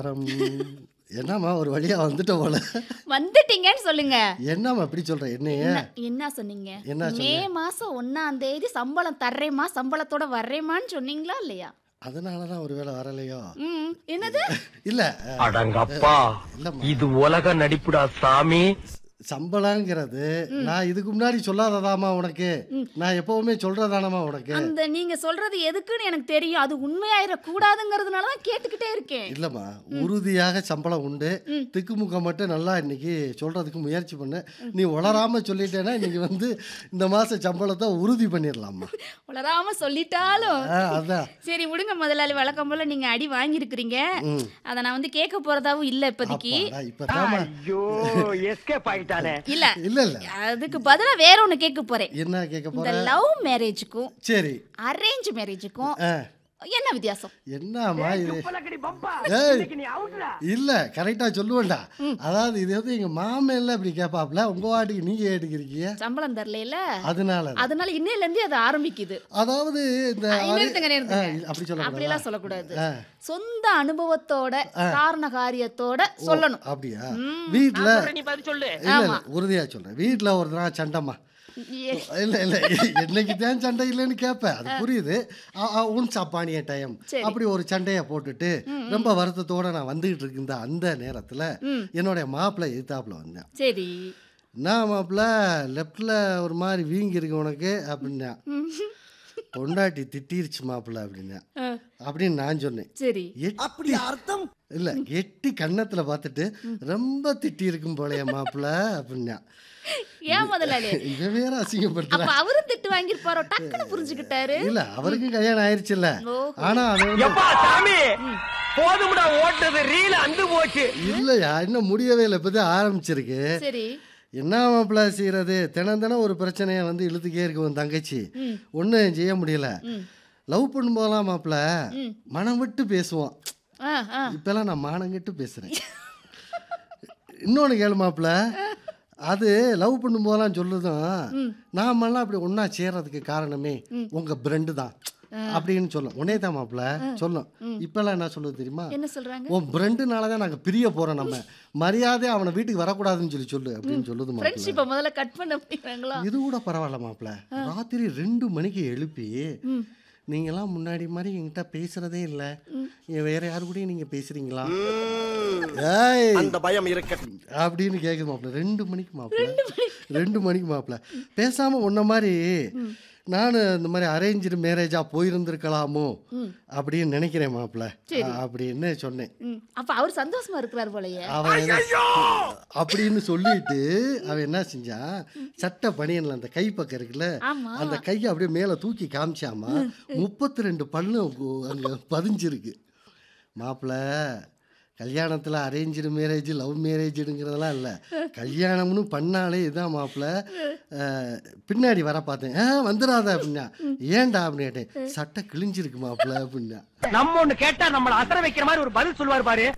வாரம் என்னம்மா ஒரு வழியா வந்துட்ட போல வந்துட்டீங்கன்னு சொல்லுங்க என்னம்மா இப்படி சொல்ற என்னைய என்ன- என்ன சொன்னீங்க என்ன மே மாசம் ஒன்னாம் தேதி சம்பளம் தர்றேமா சம்பளத்தோட வர்றேமான்னு சொன்னீங்களா இல்லையா அதனாலதான் ஒருவேளை வரலையோ ம் என்னது இல்ல அடங்கப்பா இல்லம்மா இது உலக நடிப்புடா சாமி சம்பளங்கிறது நான் இதுக்கு முன்னாடி சொல்லாததாமா உனக்கு நான் எப்பவுமே சொல்றதானமா உனக்கு அந்த நீங்க சொல்றது எதுக்குன்னு எனக்கு தெரியும் அது உண்மையாயிர கூடாதுங்கிறதுனால தான் கேட்டுக்கிட்டே இருக்கேன் இல்லம்மா உறுதியாக சம்பளம் உண்டு திக்குமுக்க மட்டும் நல்லா இன்னைக்கு சொல்றதுக்கு முயற்சி பண்ணு நீ உளராம சொல்லிட்டேன்னா இன்னைக்கு வந்து இந்த மாச சம்பளத்தை உறுதி பண்ணிடலாம்மா உளராம சொல்லிட்டாலும் ஆ, அதான் சரி விடுங்க முதலாளி வழக்கம் போல நீங்க அடி வாங்கியிருக்கிறீங்க ம். அதை நான் வந்து கேட்க போறதாவும் இல்ல இப்போதைக்கு அப்பாடா, இப்பதாம்மா ஐயோ எஸ்கேப் ஆயிட்டானே இல்ல இல்ல இல்ல அதுக்கு பதிலா வேற ஒண்ணு கேட்க போறேன் என்ன கேட்க இந்த போற லவ் மேரேஜுக்கும் சரி அரேஞ்ச் மேரேஜுக்கும் ஆ, என்ன வித்தியாசம் என்னம்மா இது பலக்கடி பம்பா ஏய். இன்னைக்கு நீ அவுட்ல இல்ல கரெக்டா சொல்லுவேன்டா அதாவது இது வந்து எங்க மாமன் இப்படி கேட்பாப்ல உங்க வாட்டுக்கு நீங்க ஏட்டுக்கிறீங்க சம்பளம் தரல அதனால தான். அதனால இன்னையில இருந்தே அது ஆரம்பிக்குது அதாவது இந்த ஆ, அரை- நிறுத்துங்க, நிறுத்துங்க. ஆ, அப்படி சொல்லக்கூடாதா அப்படியெல்லாம் சொல்லக்கூடாது ஆ. சொந்த அனுபவத்தோட காரண காரியத்தோட சொல்லணும் அப்படியா ம், வீட்ல நீ பதில் சொல்லு இல்ல இல்ல உறுதியா சொல்றேன் வீட்ல ஒரு நாள் சண்டைமா ஏ, இல்ல இல்ல என்னைக்கு தான் சண்டை இல்லைன்னு கேட்பேன் அது புரியுது அ- அ, உன் சாப்பானிய டைம் சரி. அப்படி ஒரு சண்டையை போட்டுட்டு ரொம்ப வருத்தத்தோட நான் வந்துகிட்டு இருந்த அந்த நேரத்துல என்னுடைய மாப்பிள்ளை எதிர்த்தாப்புல வந்தேன் சரி நான் மாப்பிள்ள லெஃப்டில் ஒரு மாதிரி வீங்கி இருக்கு உனக்கு அப்படின்னா பொண்டாட்டி திட்டிருச்சு மாப்பிள்ள அப்படின்னா ஆ, அப்படின்னு நான் சொன்னேன் சரி அப்படி அர்த்தம் இல்ல எட்டி கன்னத்துல பார்த்துட்டு ரொம்ப திட்டி இருக்கும் போலயே மாப்பிள்ள அப்படின்னா ஏன் முதலாளி இவன் வேற அசிங்கப்படுத்துற அப்ப அவரு திட்டு வாங்கிருப்பாரோ டக்குன்னு புரிஞ்சுக்கிட்டாரு இல்ல அவருக்கும் கல்யாணம் ஆயிருச்சுல்ல ஓஹோ. ஆனா அவன் வந்து எப்பா சாமி போதும்டா ஓட்டது ரீல் அந்து போச்சு இல்லையா இன்னும் முடியவே இல்லை இப்பதான் ஆரம்பிச்சிருக்கு சரி என்ன மாப்பிள்ள செய்யறது தினம் தினம் ஒரு பிரச்சனையை வந்து இழுத்துக்கே இருக்கு உன் தங்கச்சி ம். ஒன்றும் செய்ய முடியல ம். லவ் பண்ணும்போதெல்லாம் மாப்பிள்ள ம். மனம் விட்டு பேசுவோம் ஆ ஆ இப்பெல்லாம் நான் மானங்கிட்டு பேசுறேன் இன்னொன்று கேளு மாப்பிள்ள அது லவ் பண்ணும்போதெல்லாம் சொல்லுதும் நாமெல்லாம் அப்படி ஒன்றா சேர்றதுக்கு காரணமே உங்கள் பிரெண்டு தான் அப்படின்னு சொல்லும் உன்னே தான் மாப்பிள்ள சொல்லும் இப்பெல்லாம் என்ன சொல்லுது தெரியுமா என்ன சொல்றாங்க உன் பிரெண்டுனால தான் நாங்கள் பிரிய போகிறோம் நம்ம மரியாதை அவனை வீட்டுக்கு வரக்கூடாதுன்னு சொல்லி சொல்லு அப்படின்னு சொல்லுது மாப்பிள்ள ஃப்ரெண்ட்ஷிப்பை முதல்ல கட் பண்ண போயிடுறாங்களா இது கூட பரவாயில்ல மாப்பிள்ள ராத்திரி ரெண்டு மணிக்கு எழுப்பி நீங்கெல்லாம் முன்னாடி மாதிரி என்கிட்ட பேசுறதே இல்லை வேற யாரு கூடயும் நீங்க பேசுறீங்களா ஏய் அந்த பயம் இருக்க அப்படின்னு கேக்குது மாப்பிள்ள ரெண்டு மணிக்கு மாப்பிள்ள ரெண்டு மணிக்கு மாப்பிள்ள பேசாம உன்ன மாதிரி நான் இந்த மாதிரி அரேஞ்சு மேரேஜா போயிருந்திருக்கலாமோ அப்படின்னு நினைக்கிறேன் மாப்பிள்ள அப்படின்னு சொன்னேன் ம். அப்ப அவர் சந்தோஷமா இருக்கிறார் போலயே அவன் என்ன- அப்படின்னு சொல்லிட்டு அவன் என்ன செஞ்சான் சட்டை பனியன்ல அந்த கை பக்கம் இருக்குல்ல ஆமா அந்த கையை அப்படியே மேலே தூக்கி காமிச்சாமா முப்பத்தி ரெண்டு பல்லு அங்கே பதிஞ்சிருக்கு மாப்பிள்ள கல்யாணத்தில் அரேஞ்சு மேரேஜ் லவ் மேரேஜுங்கிறதெல்லாம் இல்லை கல்யாணம்னு பண்ணாலே இதான் மாப்பிள்ள அஹ், பின்னாடி வர பார்த்தேன் ஆ வந்துடாத அப்படின்னா ஏன்டா அப்படின்னு கேட்டேன் சட்டை கிழிஞ்சிருக்கு மாப்பிள்ள அப்படின்னா நம்ம ஒண்ணு கேட்டா நம்மள அசர வைக்கிற மாதிரி ஒரு பதில் சொல்லுவார் பாரு